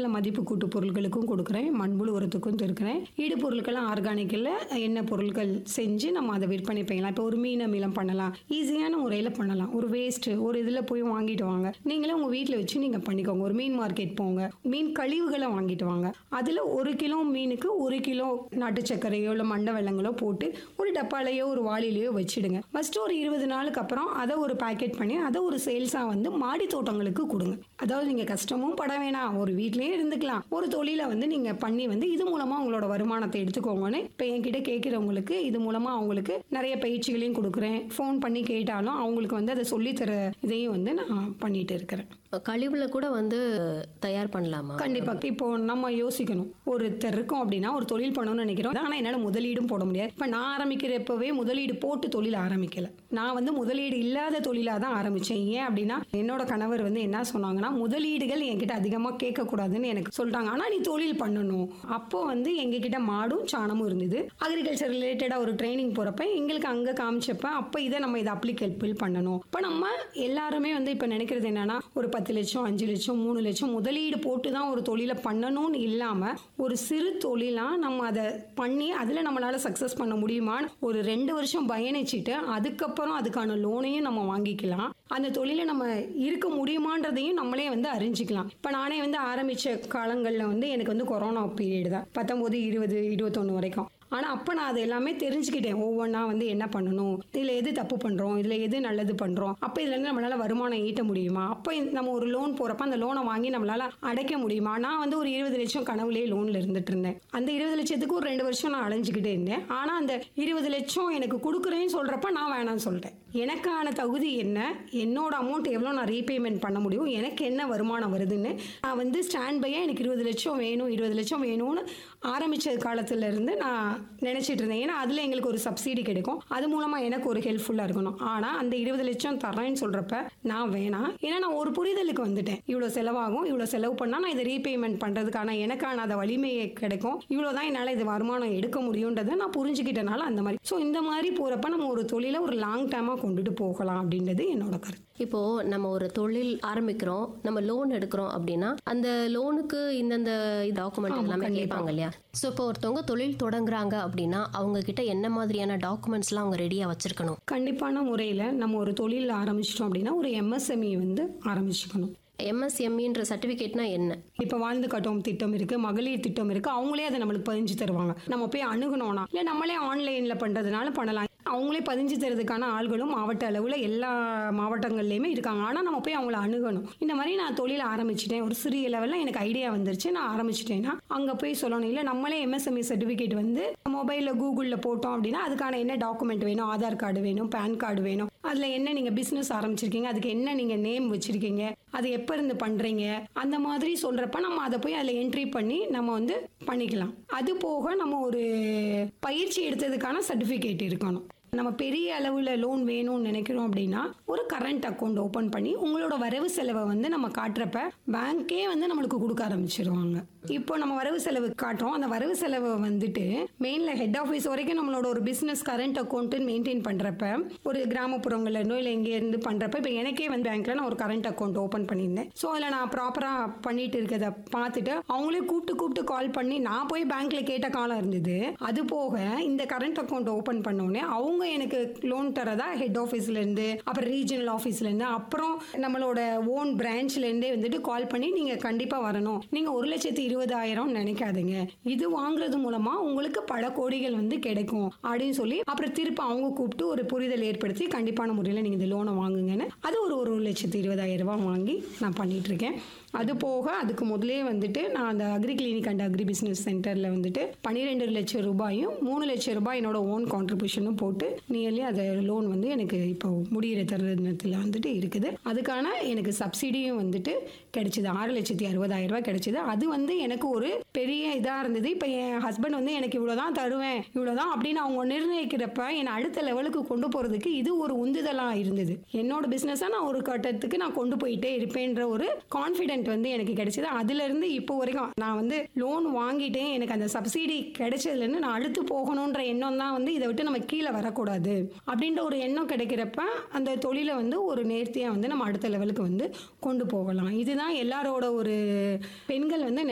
சில மதிப்பு கூட்டு பொருட்களுக்கும் கொடுக்குறேன் மண்புழு உரத்துக்கும் இருக்கிறேன் ஈடு பொருட்கள்லாம் ஆர்கானிக்கில் என்ன பொருட்கள் செஞ்சு நம்ம அதை விற்பனை பண்ணலாம் இப்போ ஒரு மீன் அமிலம் பண்ணலாம் ஈஸியான முறையில் பண்ணலாம் ஒரு வேஸ்ட்டு ஒரு இதில் போய் வாங்கிட்டு வாங்க நீங்களே உங்கள் வீட்டில் வச்சு நீங்கள் பண்ணிக்கோங்க ஒரு மீன் மார்க்கெட் போங்க மீன் கழிவுகளை வாங்கிட்டு வாங்க அதில் ஒரு கிலோ மீனுக்கு ஒரு கிலோ நாட்டு சர்க்கரையோ இல்லை மண்டை வெள்ளங்களோ போட்டு ஒரு டப்பாலையோ ஒரு வாளிலையோ வச்சிடுங்க ஃபஸ்ட்டு ஒரு இருபது நாளுக்கு அப்புறம் அதை ஒரு பேக்கெட் பண்ணி அதை ஒரு சேல்ஸாக வந்து மாடி தோட்டங்களுக்கு கொடுங்க அதாவது நீங்கள் கஷ்டமும் பட வேணாம் ஒரு வீட்லயே இருந்துக்கலாம் ஒரு தொழிலை வந்து நீங்கள் பண்ணி வந்து இது மூலமாக உங்களோட வருமானத்தை எடுத்துக்கோங்கன்னு இப்போ என்கிட்ட கேட்குறவங்களுக்கு இது மூலமாக அவங்களுக்கு நிறைய பயிற்சிகளையும் கொடுக்குறேன் ஃபோன் பண்ணி கேட்டாலும் அவங்களுக்கு வந்து அதை சொல்லித்தர இதையும் வந்து நான் பண்ணிட்டு இருக்கிறேன் கழிவுல கூட வந்து தயார் பண்ணலாமா கண்டிப்பா இப்போ நம்ம யோசிக்கணும் ஒருத்தர் இருக்கோம் அப்படின்னா ஒரு தொழில் பண்ணணும்னு நினைக்கிறோம் ஆனா என்னால முதலீடும் போட முடியாது இப்ப நான் ஆரம்பிக்கிறப்பவே முதலீடு போட்டு தொழில் ஆரம்பிக்கல நான் வந்து முதலீடு இல்லாத தொழிலா தான் ஆரம்பிச்சேன் ஏன் அப்படின்னா என்னோட கணவர் வந்து என்ன சொன்னாங்கன்னா முதலீடுகள் என்கிட்ட அதிகமா கேட்க கூடாதுன்னு எனக்கு சொல்லிட்டாங்க ஆனா நீ தொழில் பண்ணணும் அப்போ வந்து எங்க கிட்ட மாடும் சாணமும் இருந்தது அக்ரிகல்ச்சர் ரிலேட்டடா ஒரு ட்ரைனிங் போறப்ப எங்களுக்கு அங்க காமிச்சப்ப அப்ப இதை நம்ம இதை அப்ளிகேபிள் பண்ணணும் இப்ப நம்ம எல்லாருமே வந்து இப்ப நினைக்கிறது என்னன்னா ஒரு பத்து லட்சம் அஞ்சு லட்சம் மூணு லட்சம் முதலீடு போட்டு தான் ஒரு தொழிலை பண்ணணும்னு இல்லாம ஒரு சிறு தொழிலா நம்ம அதை பண்ணி அதுல நம்மளால சக்சஸ் பண்ண முடியுமான்னு ஒரு ரெண்டு வருஷம் பயணிச்சுட்டு அதுக்கப்புறம் அதுக்கான லோனையும் நம்ம வாங்கிக்கலாம் அந்த தொழிலை நம்ம இருக்க முடியுமான்றதையும் நம்மளே வந்து அறிஞ்சிக்கலாம் இப்போ நானே வந்து ஆரம்பிச்ச காலங்களில் வந்து எனக்கு வந்து கொரோனா பீரியட் தான் பத்தொம்போது இருபது இருபத்தொன்று வரைக்கும் ஆனால் அப்போ நான் அது எல்லாமே தெரிஞ்சுக்கிட்டேன் ஒவ்வொன்றா வந்து என்ன பண்ணணும் இதில் எது தப்பு பண்ணுறோம் இதில் எது நல்லது பண்ணுறோம் அப்போ இதுலேருந்து நம்மளால் வருமானம் ஈட்ட முடியுமா அப்போ இந்த- நம்ம ஒரு லோன் போகிறப்ப அந்த லோனை வாங்கி நம்மளால் அடைக்க முடியுமா நான் வந்து ஒரு இருபது லட்சம் கனவுலேயே லோனில் இருந்துட்டு இருந்தேன் அந்த இருபது லட்சத்துக்கு ஒரு ரெண்டு வருஷம் நான் அலைஞ்சிக்கிட்டே இருந்தேன் ஆனால் அந்த இருபது லட்சம் எனக்கு கொடுக்குறேன்னு சொல்கிறப்ப நான் வேணாம்னு சொல்லிட்டேன் எனக்கான தகுதி என்ன என்னோட அமௌண்ட் எவ்வளோ நான் ரீபேமெண்ட் பண்ண முடியும் எனக்கு என்ன வருமானம் வருதுன்னு நான் வந்து ஸ்டாண்ட் பையாக எனக்கு இருபது லட்சம் வேணும் இருபது லட்சம் வேணும்னு ஆரம்பித்த காலத்துல இருந்து நான் நினச்சிட்டு இருந்தேன் ஏன்னா அதில் எங்களுக்கு ஒரு சப்சிடி கிடைக்கும் அது மூலமாக எனக்கு ஒரு ஹெல்ப்ஃபுல்லாக இருக்கணும் ஆனால் அந்த இருபது லட்சம் தரேன்னு சொல்கிறப்ப நான் வேணாம் ஏன்னா நான் ஒரு புரிதலுக்கு வந்துட்டேன் இவ்வளோ செலவாகும் இவ்வளோ செலவு பண்ணால் நான் இதை ரீபேமெண்ட் பண்ணுறதுக்கான எனக்கான அந்த வலிமையை கிடைக்கும் இவ்வளோ தான் என்னால் இது வருமானம் எடுக்க முடியுன்றதை நான் புரிஞ்சுக்கிட்டனால அந்த மாதிரி ஸோ இந்த மாதிரி போகிறப்ப நம்ம ஒரு தொழிலை ஒரு லாங் டேர்மாக கொண்டுட்டு போகலாம் அப்படின்றது என்னோட கருத்து இப்போ நம்ம ஒரு தொழில் ஆரம்பிக்கிறோம் நம்ம லோன் எடுக்கிறோம் அப்படின்னா அந்த லோனுக்கு இந்தந்த டாக்குமெண்ட் ஆமா, எல்லாமே கண்டிப்பா. கேட்பாங்க இல்லையா ஸோ இப்போ ஒருத்தவங்க தொழில் தொடங்குறாங்க அப்படின்னா அவங்க கிட்ட என்ன மாதிரியான டாக்குமெண்ட்ஸ்லாம் அவங்க ரெடியா வச்சிருக்கணும் கண்டிப்பான முறையில் நம்ம ஒரு தொழில் ஆரம்பிச்சிட்டோம் அப்படின்னா ஒரு எம்எஸ்எம்இ வந்து ஆரம்பிச்சுக்கணும் எம்எஸ்எம்இன்ற சர்டிஃபிகேட்னா என்ன இப்போ வாழ்ந்து கட்டும் திட்டம் இருக்கு மகளிர் திட்டம் இருக்கு அவங்களே அதை நம்மளுக்கு பதிஞ்சு தருவாங்க நம்ம போய் அணுகணும்னா இல்லை நம்மளே ஆன்லைன்ல பண்றதுனால பண்ணலாம் அவங்களே பதிஞ்சு தரதுக்கான ஆள்களும் மாவட்ட அளவில் எல்லா மாவட்டங்கள்லையுமே இருக்காங்க ஆனால் நம்ம போய் அவங்கள அணுகணும் இந்த மாதிரி நான் தொழில் ஆரம்பிச்சிட்டேன் ஒரு சிறிய லெவலில் எனக்கு ஐடியா வந்துருச்சு நான் ஆரம்பிச்சிட்டேன்னா அங்கே போய் சொல்லணும் இல்லை நம்மளே எம்எஸ்எம்இ சர்டிஃபிகேட் வந்து மொபைலில் கூகுளில் போட்டோம் அப்படின்னா அதுக்கான என்ன டாக்குமெண்ட் வேணும் ஆதார் கார்டு வேணும் பேன் கார்டு வேணும் அதில் என்ன நீங்கள் பிஸ்னஸ் ஆரம்பிச்சிருக்கீங்க அதுக்கு என்ன நீங்கள் நேம் வச்சிருக்கீங்க அது எப்போ இருந்து பண்ணுறீங்க அந்த மாதிரி சொல்கிறப்ப நம்ம அதை போய் அதில் என்ட்ரி பண்ணி நம்ம வந்து பண்ணிக்கலாம் அது போக நம்ம ஒரு பயிற்சி எடுத்ததுக்கான சர்டிஃபிகேட் இருக்கணும் நம்ம பெரிய அளவில் லோன் வேணும்னு நினைக்கிறோம் அப்படின்னா ஒரு கரண்ட் அக்கௌண்ட் ஓப்பன் பண்ணி உங்களோட வரவு செலவை வந்து நம்ம காட்டுறப்ப பேங்க்கே வந்து நம்மளுக்கு கொடுக்க ஆரம்பிச்சிருவாங்க இப்போ நம்ம வரவு செலவு காட்டுறோம் அந்த வரவு செலவை வந்துட்டு மெயினில் ஹெட் ஆஃபீஸ் வரைக்கும் நம்மளோட ஒரு பிஸ்னஸ் கரண்ட் அக்கௌண்ட்டு மெயின்டைன் பண்ணுறப்ப ஒரு கிராமப்புறங்கள்ல இருந்தோ இல்லை எங்கே இருந்து பண்ணுறப்ப இப்போ எனக்கே வந்து பேங்க்கில் நான் ஒரு கரண்ட் அக்கௌண்ட் ஓப்பன் பண்ணியிருந்தேன் ஸோ அதில் நான் ப்ராப்பராக பண்ணிட்டு இருக்கிறத பார்த்துட்டு அவங்களே கூப்பிட்டு கூப்பிட்டு கால் பண்ணி நான் போய் பேங்க்கில் கேட்ட காலம் இருந்தது அது போக இந்த கரண்ட் அக்கௌண்ட் ஓப்பன் பண்ணோடனே அவங்க எனக்கு லோன் தரதா ஹெட் ஆஃபீஸ்லேருந்து அப்புறம் ரீஜனல் ஆஃபீஸ்லேருந்து அப்புறம் நம்மளோட ஓன் பிரான்ச்லேருந்தே வந்துட்டு கால் பண்ணி நீங்கள் கண்டிப்பாக வரணும் நீங்கள் ஒரு லட்சத்தி இருபதாயிரம் நினைக்காதீங்க இது வாங்குறது மூலமாக உங்களுக்கு பல கோடிகள் வந்து கிடைக்கும் அப்படின்னு சொல்லி அப்புறம் திருப்ப அவங்க கூப்பிட்டு ஒரு புரிதல் ஏற்படுத்தி கண்டிப்பான முறையில் நீங்கள் இந்த லோனை வாங்குங்கன்னு அது ஒரு ஒரு லட்சத்தி இருபதாயிரம் ரூபாய் வாங்கி நான் பண்ணிட்டு இருக்கேன் அது போக அதுக்கு முதலே வந்துட்டு நான் அந்த agri clinic and agri business சென்டரில் வந்துட்டு பன்னிரெண்டு லட்சம் ரூபாயும் மூணு லட்சம் ரூபாய் என்னோட ஓன் கான்ட்ரிபியூஷனும் போட்டு நியர்லி அதை லோன் வந்து எனக்கு இப்போ முடிகிற தருணத்தில் வந்துட்டு இருக்குது அதுக்கான எனக்கு சப்சிடியும் வந்துட்டு கிடைச்சிது ஆறு லட்சத்தி அறுபதாயிரம் ரூபாய் கிடைச்சிது அது வந்து எனக்கு ஒரு பெரிய இதாக இருந்தது இப்போ என் ஹஸ்பண்ட் வந்து எனக்கு இவ்வளோதான் தருவேன் இவ்வளோதான் அப்படின்னு அவங்க நிர்ணயிக்கிறப்ப என்னை அடுத்த லெவலுக்கு கொண்டு போகிறதுக்கு இது ஒரு உந்துதலாக இருந்தது என்னோட பிஸ்னஸை நான் ஒரு கட்டத்துக்கு நான் கொண்டு போயிட்டே இருப்பேன்ற ஒரு கான்ஃபிடென்ட் வந்து எனக்கு கிடைச்சது அதுலேருந்து இப்போ வரைக்கும் நான் வந்து லோன் வாங்கிட்டேன் எனக்கு அந்த சப்சிடி கிடைச்சதுலேருந்து நான் அடுத்து போகணுன்ற எண்ணம் தான் வந்து இதை விட்டு நம்ம கீழே வரக்கூடாது அப்படின்ற ஒரு எண்ணம் கிடைக்கிறப்ப அந்த தொழிலை வந்து ஒரு நேர்த்தியாக வந்து நம்ம அடுத்த லெவலுக்கு வந்து கொண்டு போகலாம் இதுதான் எல்லாரோட ஒரு பெண்கள் வந்து